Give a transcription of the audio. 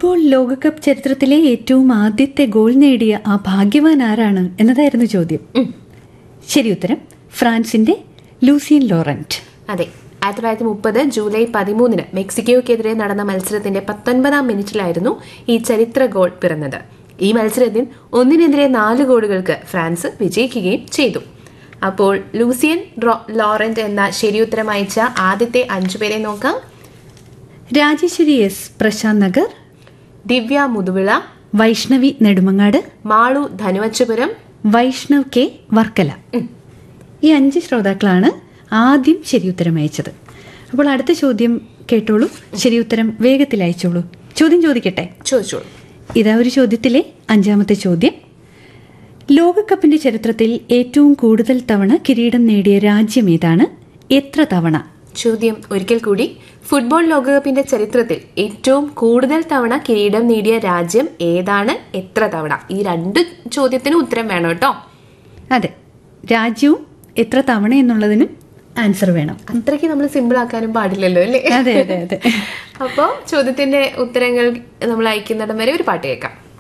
football ലോകകപ്പ് ചരിത്രത്തിലെ ഏറ്റവും ആദ്യത്തെ ഗോൾ നേടിയ ആ ഭാഗ്യവാൻ ആരാണ് എന്നതായിരുന്നു ചോദ്യം ശരി ഉത്തരം ഫ്രാൻസിന്റെ ലൂസിയൻ ലോറന്റ് അതെ ആയിരത്തി തൊള്ളായിരത്തി മുപ്പത് ജൂലൈ പതിമൂന്നിന് മെക്സിക്കോയ്ക്കെതിരെ നടന്ന മത്സരത്തിന്റെ പത്തൊൻപതാം മിനിറ്റിലായിരുന്നു ഈ ചരിത്ര ഗോൾ പിറന്നത് ഈ മത്സരത്തിൽ ഒന്നിനെതിരെ നാല് ഗോളുകൾക്ക് ഫ്രാൻസ് വിജയിക്കുകയും ചെയ്തു അപ്പോൾ ലൂസിയൻ റോ- ലോറന്റ് എന്ന ശരിയുത്തരം അയച്ച ആദ്യത്തെ അഞ്ചു പേരെ നോക്കാം രാജേശ്വരി എസ് പ്രശാന്ത് നഗർ ദിവ്യ മുതുവിള വൈഷ്ണവി നെടുമങ്ങാട് മാളു ധനുവച്ചപുരം വൈഷ്ണവ് കെ വർക്കല ഈ അഞ്ച് ശ്രോതാക്കളാണ് ആദ്യം ശരിയുത്തരം അയച്ചത് അപ്പോൾ അടുത്ത ചോദ്യം കേട്ടോളൂ ശരിയുത്തരം വേഗത്തിൽ അയച്ചോളൂ ചോദ്യം ചോദിക്കട്ടെ ചോദിച്ചോളൂ ഇതാ ഒരു ചോദ്യത്തിലെ അഞ്ചാമത്തെ ചോദ്യം ലോകകപ്പിന്റെ ചരിത്രത്തിൽ ഏറ്റവും കൂടുതൽ തവണ കിരീടം നേടിയ രാജ്യം ഏതാണ് എത്ര തവണ ചോദ്യം ഒരിക്കൽ കൂടി ഫുട്ബോൾ ലോകകപ്പിന്റെ ചരിത്രത്തിൽ ഏറ്റവും കൂടുതൽ തവണ കിരീടം നേടിയ രാജ്യം ഏതാണ് എത്ര തവണ ഈ രണ്ട് ചോദ്യത്തിന് ഉത്തരം വേണം കേട്ടോ അതെ രാജ്യവും എത്ര തവണ എന്നുള്ളതിനും ആൻസർ വേണം അത്രയ്ക്ക് നമ്മൾ സിമ്പിൾ ആക്കാനും പാടില്ലല്ലോ അല്ലേ അതെ അതെ അതെ അപ്പോൾ ചോദ്യത്തിന്റെ ഉത്തരങ്ങൾ നമ്മൾ അയക്കുന്നിടം വരെ ഒരു പാട്ട് കേൾക്കാം